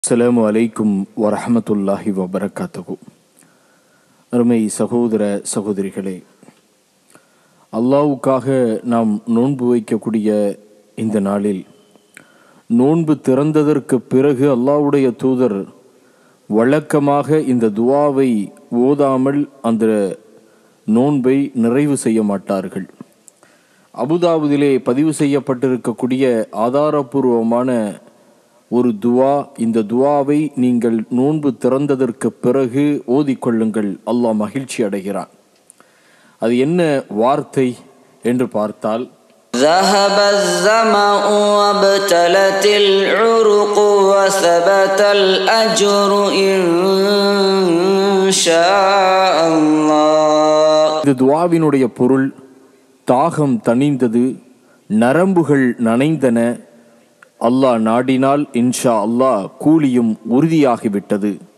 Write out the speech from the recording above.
அஸ்ஸலாமு அலைக்கும் வரஹமத்துல்லாஹி வபரகாத்தகு அருமை சகோதர சகோதரிகளே அல்லாவுக்காக நாம் நோன்பு வைக்கக்கூடிய இந்த நாளில் நோன்பு திறந்ததற்கு பிறகு அல்லாவுடைய தூதர் வழக்கமாக இந்த துவாவை ஓதாமல் அந்த நோன்பை நிறைவு செய்ய மாட்டார்கள் அபுதாபுதிலே பதிவு செய்யப்பட்டிருக்கக்கூடிய ஆதாரபூர்வமான ஒரு துவா இந்த துவாவை நீங்கள் நோன்பு திறந்ததற்கு பிறகு ஓதிக்கொள்ளுங்கள் அல்லாஹ் மகிழ்ச்சி அடைகிறான் அது என்ன வார்த்தை என்று பார்த்தால் ذهب الظمأ وابتلت العرق وثبت الأجر إن شاء الله இது துவாவினுடைய பொருள் தாகம் தணிந்தது நரம்புகள் நனைந்தன அல்லாஹ் நாடினால் இன்ஷா அல்லாஹ் கூலியும் உறுதியாகிவிட்டது